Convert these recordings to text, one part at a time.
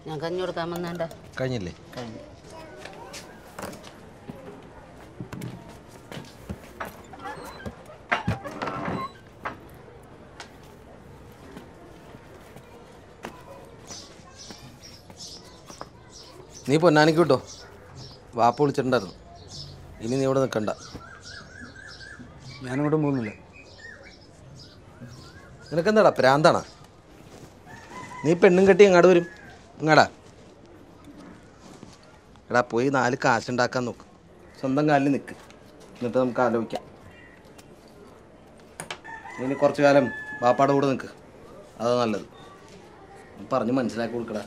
ഞാൻ കഞ്ഞി കൊടുക്കാൻ വന്നേണ്ട കഴിഞ്ഞില്ലേ കഴിഞ്ഞു നീ പൊന്നാനിക്ക് വിട്ടോ വാപ്പ വിളിച്ചിട്ടുണ്ടായിരുന്നു ഇനി നീ ഇവിടെ നിൽക്കണ്ട ഞാനിങ്ങോട്ടും പോകുന്നില്ല നിനക്കെന്താടാ പ്രാന്താണാ നീ പെണ്ണും കെട്ടി എങ്ങാട് വരും ഇങ്ങാടാ എടാ പോയി നാല് കാശുണ്ടാക്കാൻ നോക്ക് സ്വന്തം കാലിൽ നിൽക്ക് എന്നിട്ട് നമുക്ക് ആലോചിക്കാം നീ ഇനി കുറച്ചു കാലം ബാപ്പാടെ കൂടെ നിൽക്ക് അതാ നല്ലത് പറഞ്ഞ് മനസ്സിലാക്കി കൊടുക്കടാ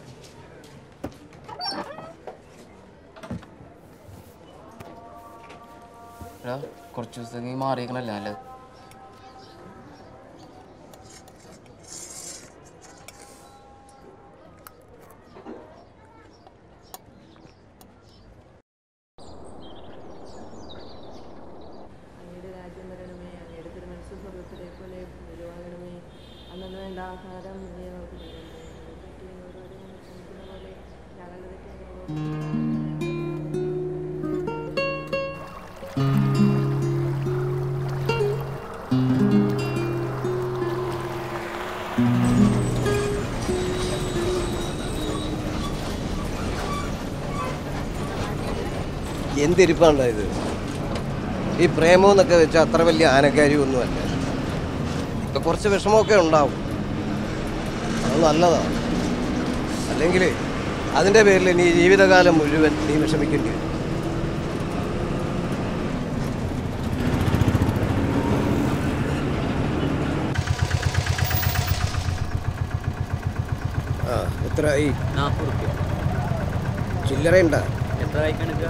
എടാ കുറച്ച് ദിവസത്തേക്ക് മാറിയേക്കണല്ലേ നല്ലത് അങ്ങയുടെ രാജ്യം വരണമേ അങ്ങയുടെ തിരുമനസ് സ്വർഗത്തിലെ പോലെ ഗുരുവാകണമേ അന്നു വേണ്ട ആഹാരം നീ ഞങ്ങൾക്ക് നൽകണമേ ഞങ്ങൾ തെറ്റ് ചെയ്യുന്നവരോട് ഞങ്ങൾ ക്ഷമിക്കുന്ന പോലെ ഞങ്ങളുടെ തെറ്റ് ഞങ്ങളോട് എന്തിരിപ്പാണ് ഇത് ഈ പ്രേമം എന്നൊക്കെ വെച്ചാൽ അത്ര വലിയ ആനക്കാരിയൊന്നുമല്ല ഇപ്പൊ കുറച്ച് വിഷമമൊക്കെ ഉണ്ടാവും അത് നല്ലതാണ് അല്ലെങ്കിൽ അതിൻ്റെ പേരിൽ നീ ജീവിതകാലം മുഴുവൻ നീ വിഷമിക്കേണ്ടി വരും ആ എത്രയായി നാൽപ്പത് റുപ്യ ചില്ലറയുണ്ടാ എത്ര ആയിക്കണക്ക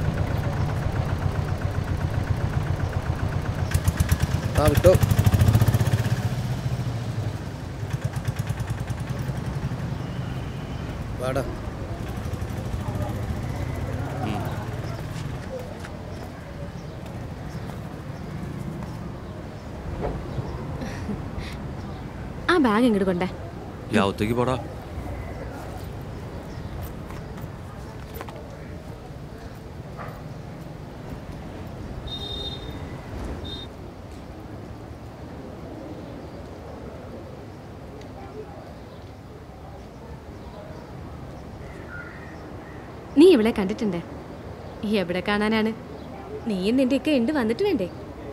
ആ വിട്ടോ വാടാ ആ ബാഗ് ഇങ്ങോട്ട് കൊണ്ടേ യാവത്തേക്ക് പോടാ നീ ഇവിടെ കണ്ടിട്ടുണ്ട് എവിടെ കാണാനാണ് നീയും നിന്റെയൊക്കെ ഉണ്ട് വന്നിട്ട് വേണ്ടേ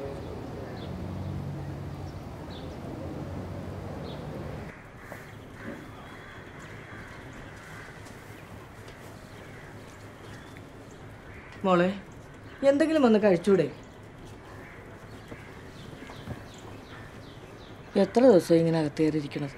മോളെ എന്തെങ്കിലും ഒന്ന് കഴിച്ചൂടെ എത്ര ദിവസം ഇങ്ങനെ അകത്തേറിയിരിക്കണത്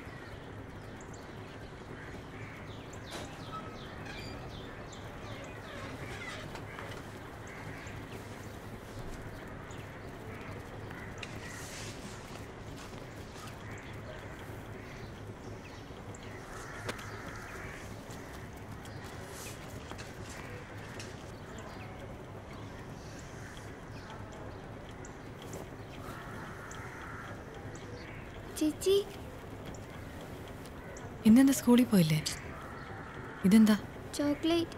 ചേച്ചി ഇന്നെന്താ സ്കൂളിൽ പോയില്ലേ ഇതെന്താ ചോക്ലേറ്റ്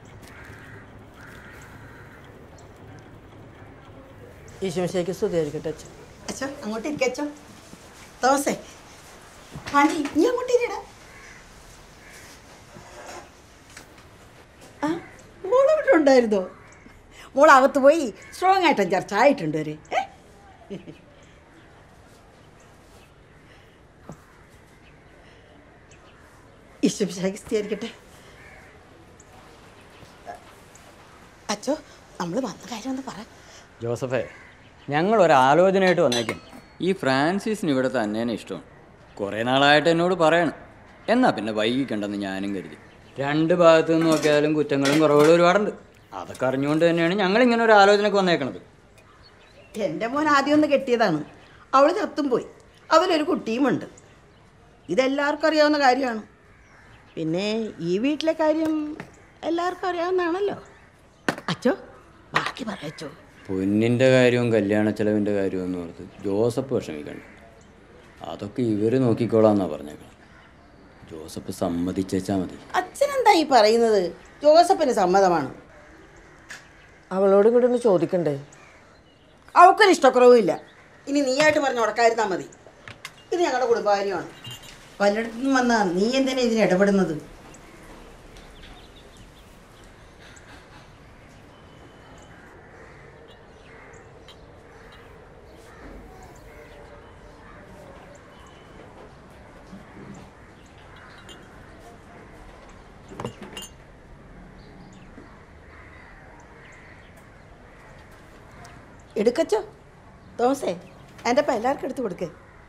ഈശോശേക്ക് സ്തുതിയായിരിക്കട്ടെ അച്ഛൻ അച്ഛോ അങ്ങോട്ട് ഇരിക്കച്ചോ തോസേ പണി നീ അങ്ങോട്ട് ഇരിടാ ആ മോൾ ഇവിടെ ഉണ്ടായിരുന്നോ മോൾ അകത്ത് പോയി സ്ട്രോങ് ആയിട്ട് ചർച്ച ആയിട്ടുണ്ട് ഒരു ഈശ്വരിക്കട്ടെ അച്ഛോ നമ്മൾ വന്ന കാര്യം ഒന്ന് പറ ജോസഫേ ഞങ്ങൾ ഒരു ആലോചനയായിട്ട് വന്നേക്കും ഈ ഫ്രാൻസിസിന് ഇവിടെ തന്നെയാണ് ഇഷ്ടം കുറേ നാളായിട്ട് എന്നോട് പറയണം എന്നാ പിന്നെ വൈകിക്കണ്ടെന്ന് ഞാനും കരുതി രണ്ട് ഭാഗത്തു നിന്ന് നോക്കിയാലും കുറ്റങ്ങളും കുറവുകളും ഒരുപാടുണ്ട് അതൊക്കെ അറിഞ്ഞുകൊണ്ട് തന്നെയാണ് ഞങ്ങൾ ഇങ്ങനെ ഒരു ആലോചനയ്ക്ക് വന്നേക്കണത് എൻ്റെ മോൻ ആദ്യം ഒന്ന് കെട്ടിയതാണ് അവൾ ചത്തും പോയി അതിലൊരു കുട്ടിയുമുണ്ട് ഇതെല്ലാവർക്കും അറിയാവുന്ന കാര്യമാണ് പിന്നെ ഈ വീട്ടിലെ കാര്യം എല്ലാവർക്കും അറിയാവുന്നതാണല്ലോ അച്ചോ ബാക്കി പറയച്ചോ പൊന്നിൻ്റെ കാര്യവും കല്യാണ ചെലവിൻ്റെ കാര്യവും എന്ന് ഓർത്ത് ജോസഫ് വിഷമിക്കണ്ട അതൊക്കെ ഇവർ നോക്കിക്കോളാന്നാ പറഞ്ഞേക്കണം ജോസഫ് സമ്മതിച്ചേച്ചാ മതി അച്ഛനെന്താ ഈ പറയുന്നത് ജോസഫിന് സമ്മതമാണ് അവളോടും കൂടെ ഒന്ന് ചോദിക്കണ്ടേ അവൾക്കൊരു ഇഷ്ടക്കുറവുമില്ല ഇനി നീയായിട്ട് പറഞ്ഞ് ഉടക്കായിരുന്നാൽ മതി ഇത് ഞങ്ങളുടെ കുടുംബകാര്യമാണ് പലയിടത്തുനിന്നും വന്നാ നീ എന്തിനാ ഇതിന് ഇടപെടുന്നത് എടുക്കച്ചോ തോമസേ എൻ്റെ അപ്പം എല്ലാവർക്കും എടുത്ത് കൊടുക്കേ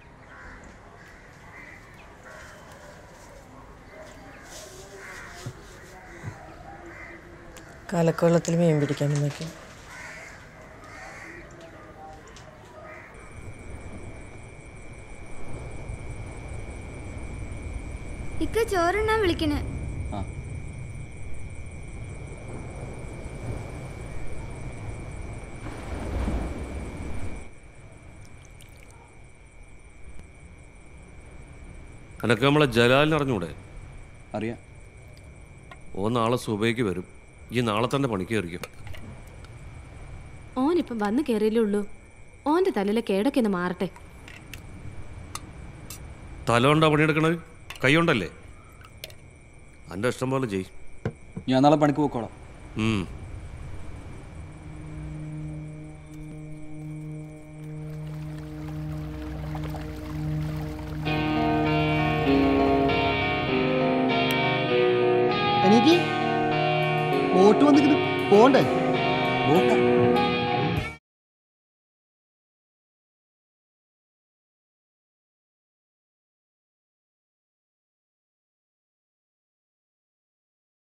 കലക്കവെള്ളത്തിൽ മീൻ പിടിക്കാൻ വന്നേക്കും ഇക്ക ചോറുണ്ണാൻ വിളിക്കണേ ആ എനക്ക് നമ്മളെ ജലാലിന് അറിഞ്ഞൂടെ അറിയാം ഓ നാളെ സുബൈക്ക് വരും ഈ നാളെ തന്നെ പണിക്ക് കയറിക്കും ഓനിപ്പം വന്ന് കയറിയല്ലേ ഉള്ളൂ ഓന്റെ തലയിലെ കേടൊക്കെ ഒന്ന് മാറട്ടെ തല കൊണ്ടാ പണിയെടുക്കണത് കൈ കൊണ്ടല്ലേ എൻ്റെ ഇഷ്ടം പോലെ ചെയ് ഞാൻ നാളെ പണിക്ക് പോക്കോളാം ഉം. എനിക്ക് ബോട്ട് വന്നിട്ട് പോണ്ടേ ബോട്ടാ